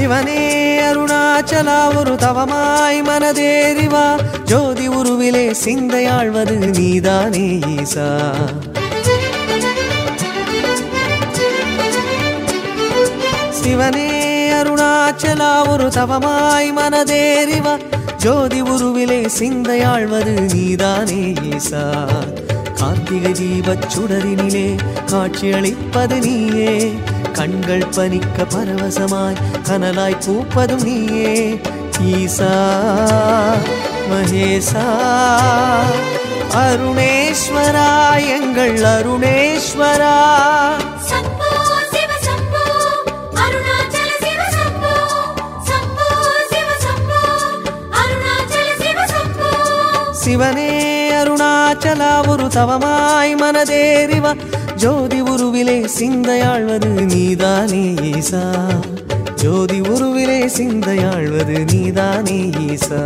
சிவனே அருணாச்சலா ஒரு தவமாய் மனதேறிவா ஜோதி உருவிலே சிந்தையாழ்வது நீதானே ஈசா சிவனே அருணாச்சலா ஒரு தவமாய் மனதேறிவா ஜோதி உருவிலே சிந்தையாழ்வது நீதானே ஈசா கார்த்திகை தீபச் சுடரினிலே காட்சியளிப்பது நீயே கண்கள் பனிக்க பரவசமாய் கனலாய் பூப்பதும் நீயே ஈசா மகேசா அருணேஸ்வரா எங்கள் அருணேஸ்வரா சம்போ சிவ சம்போ அருணாச்சல சிவ சம்போ சம்போ சிவ சம்போ அருணாச்சல சிவ சம்போ சிவனே அருணாச்சலா ஒரு தவமாய் மனதேறிவா ஜோதி உருவிலே சிந்தையாழ்வது நீதானே ஈசா ஜோதி உருவிலே சிந்தையாழ்வது நீதானே ஈசா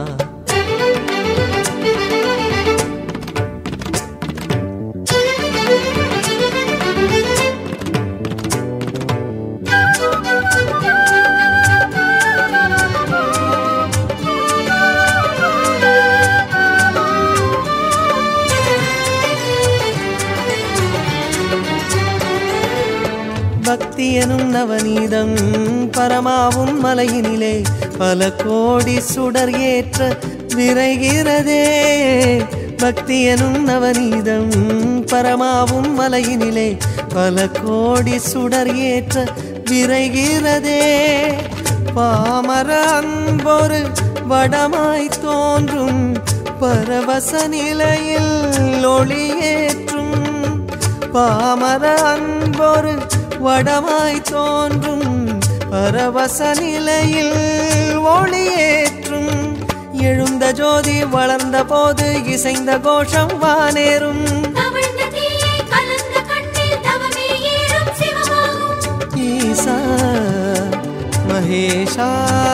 பக்தி எனும் நவநீதம் பரமாவும் மலையினிலே பல கோடி சுடர் ஏற்ற விரைகிறதே பக்தி எனும் நவநீதம் பரமாவும் மலையினிலே பல கோடி சுடர் ஏற்ற விரைகிறதே பாமர அன்பொரு வடமாய் தோன்றும் பரவச நிலையில் ஒளியேற்றும் பாமர அன்பொரு வடமாய் தோன்றும் பரவச நிலையில் ஒளியேற்றும் எழுந்த ஜோதி வளர்ந்த போது இசைந்த கோஷம் வானேறும் தவிழ்ந்த தீயை கலந்த கண்ணில் தவமே ஏறும் சிவமாகும் ஈசா மகேஷா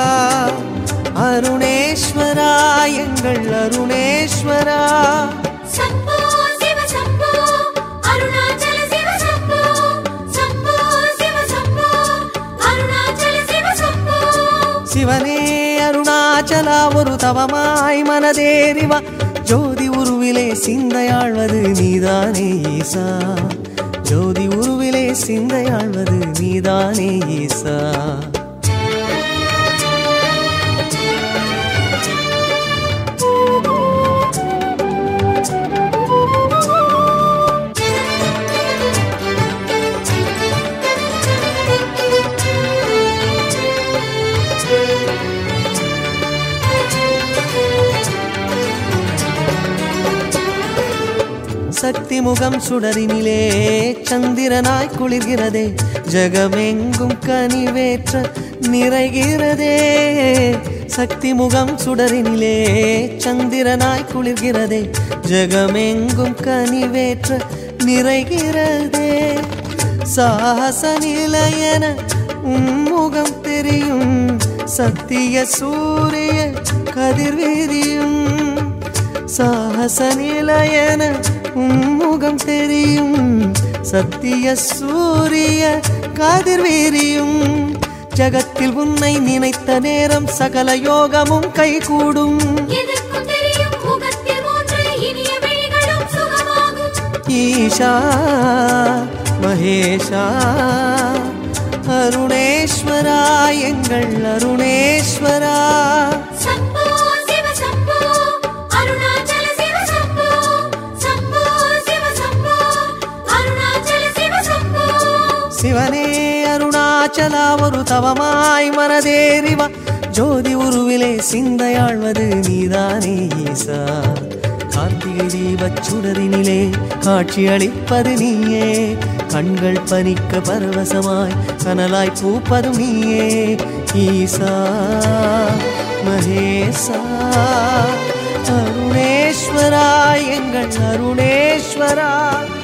அருணேஸ்வரா எங்கள் அருணேஸ்வரா சம்போ சிவ சம்போ அருணாச்சல சிவ சம்போ சம்போ சிவ சம்போ அருணாச்சல சிவ சம்போ சிவனே அருணாச்சலா ஒரு தவமாய் மனதேறிவா ஜோதி உருவிலே சிந்தையாழ்வது நீதானே ஈசா ஜோதி உருவிலே சிந்தையாழ்வது நீதானே ஈசா சக்தி முகம் சுடரினிலே சந்திரனாய் குளிர்கிறதே ஜகமெங்கும் கனிவேற்ற நிறைகிறதே சக்தி முகம் சுடரினிலே சந்திரனாய் குளிர்கிறதே ஜகமெங்கும் கனிவேற்ற நிறைகிறதே சாகச நிலையன உம்முகம் தெரியும் சத்திய சூரிய கதிர்வீதியும் சாகச நிலையன உம்முகம் தெரியும் சத்திய சூரிய கதிர்வீரியும் ஜகத்தில் உன்னை நினைத்த நேரம் சகல யோகமும் கைகூடும் எதற்கும் தெரியும் முகத்தில் மூன்று இனிய விழிகளும் சுகமாகும் ஈஷா மகேஷா அருணேஸ்வரா எங்கள் அருணேஸ்வரா சம்போ சிவ சம்போ அருணாச்சல சிவ சம்போ சம்போ சிவ சம்போ அருணாச்சல சிவ சம்போ சிவனே அருணாச்சலா ஒரு தவமாய் மனதேறிவா ஜோதி உருவிலே சிந்தையாழ்வது நீதானே ஈசா கார்த்திகை தீபச் சுடரினிலே காட்சியளிப்பது நீயே கண்கள் பனிக்க பரவசமாய் கனலாய் பூப்பதும் நீயே ஈசா மகேசா அருணேஸ்வரா எங்கள் அருணேஸ்வரா